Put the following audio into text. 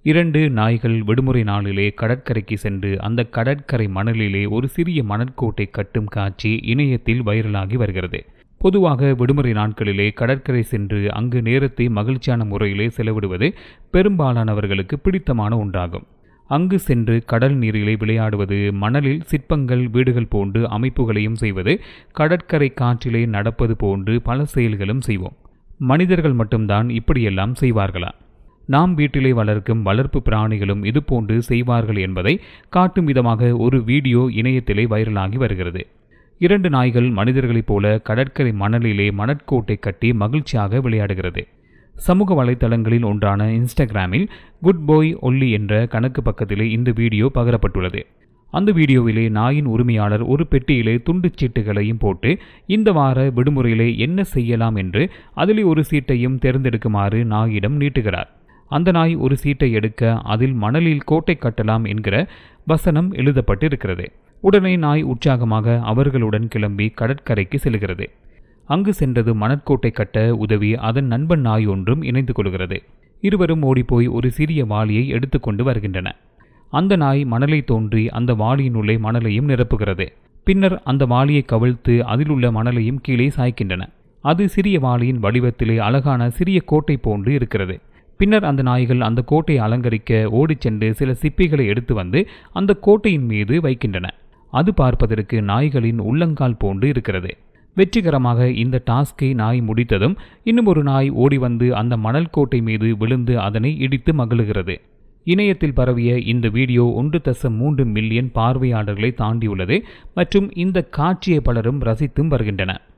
இரண்டு நாய்கள் விடுமுறை நாளிலே கடற்கரைக்கு சென்று அந்த கடற்கரை மணலிலே ஒரு சிறிய மணற்கோட்டை கட்டும் காட்சி இணையத்தில் வைரலாகி வருகிறது பொதுவாக விடுமுறை நாட்களிலே கடற்கரை சென்று அங்கு நேரத்தை மகிழ்ச்சியான முறையிலே செலவிடுவது பெரும்பாலானவர்களுக்கு பிடித்தமான ஒன்றாகும் அங்கு சென்று கடல் நீரிலே விளையாடுவது மணலில் சிற்பங்கள் வீடுகள் போன்று அமைப்புகளையும் செய்வது கடற்கரை காற்றிலே நடப்பது போன்று பல செயல்களும் செய்வோம் மனிதர்கள் மட்டும்தான் இப்படியெல்லாம் செய்வார்களா நாம் வீட்டிலே வளர்க்கும் வளர்ப்பு பிராணிகளும் இதுபோன்று செய்வார்கள் என்பதை காட்டும் விதமாக ஒரு வீடியோ இணையத்திலே வைரலாகி வருகிறது இரண்டு நாய்கள் மனிதர்களைப் போல கடற்கரை மணலிலே மணற்கோட்டை கட்டி மகிழ்ச்சியாக விளையாடுகிறது சமூக வலைத்தளங்களில் ஒன்றான இன்ஸ்டாகிராமில் குட் பாய் ஒல்லி என்ற கணக்கு பக்கத்திலே இந்த வீடியோ பகிரப்பட்டுள்ளது அந்த வீடியோவிலே நாயின் உரிமையாளர் ஒரு பெட்டியிலே துண்டுச் சீட்டுகளையும் போட்டு இந்த வார விடுமுறையிலே என்ன செய்யலாம் என்று அதிலே ஒரு சீட்டையும் தேர்ந்தெடுக்குமாறு நாயிடம் நீட்டுகிறார் அந்த நாய் ஒரு சீட்டை எடுக்க அதில் மணலில் கோட்டை கட்டலாம் என்கிற வசனம் எழுதப்பட்டு இருக்கிறது உடனே நாய் உற்சாகமாக அவர்களுடன் கிளம்பி கடற்கரைக்கு செல்கிறது அங்கு சென்றது மணற்கோட்டை கட்ட உதவி அதன் நண்பன் நாய் ஒன்றும் இணைந்து கொள்கிறது இருவரும் ஓடிப்போய் ஒரு சிறிய வாளியை எடுத்துக்கொண்டு வருகின்றன அந்த நாய் மணலை தோன்றி அந்த வாளியினுள்ளே மணலையும் நிரப்புகிறது பின்னர் அந்த வாளியை கவிழ்த்து அதிலுள்ள மணலையும் கீழே சாய்க்கின்றன அது சிறிய வாளியின் வடிவத்திலே அழகான சிறிய கோட்டை போன்று இருக்கிறது பின்னர் அந்த நாய்கள் அந்த கோட்டையை அலங்கரிக்க ஓடிச் சென்று சில சிப்பிகளை எடுத்து வந்து அந்த கோட்டையின் மீது வைக்கின்றன அது பார்ப்பதற்கு நாய்களின் உள்ளங்கால் போன்று இருக்கிறது வெற்றிகரமாக இந்த டாஸ்கை நாய் முடித்ததும் இன்னும் ஒரு நாய் ஓடி வந்து அந்த மணல் கோட்டை மீது விழுந்து அதனை இடித்து மகிழுகிறது இணையத்தில் பரவிய இந்த வீடியோ ஒன்று தசம் மூன்று மில்லியன் பார்வையாளர்களை தாண்டியுள்ளது மற்றும் இந்த காட்சியை பலரும் ரசித்தும் வருகின்றனர்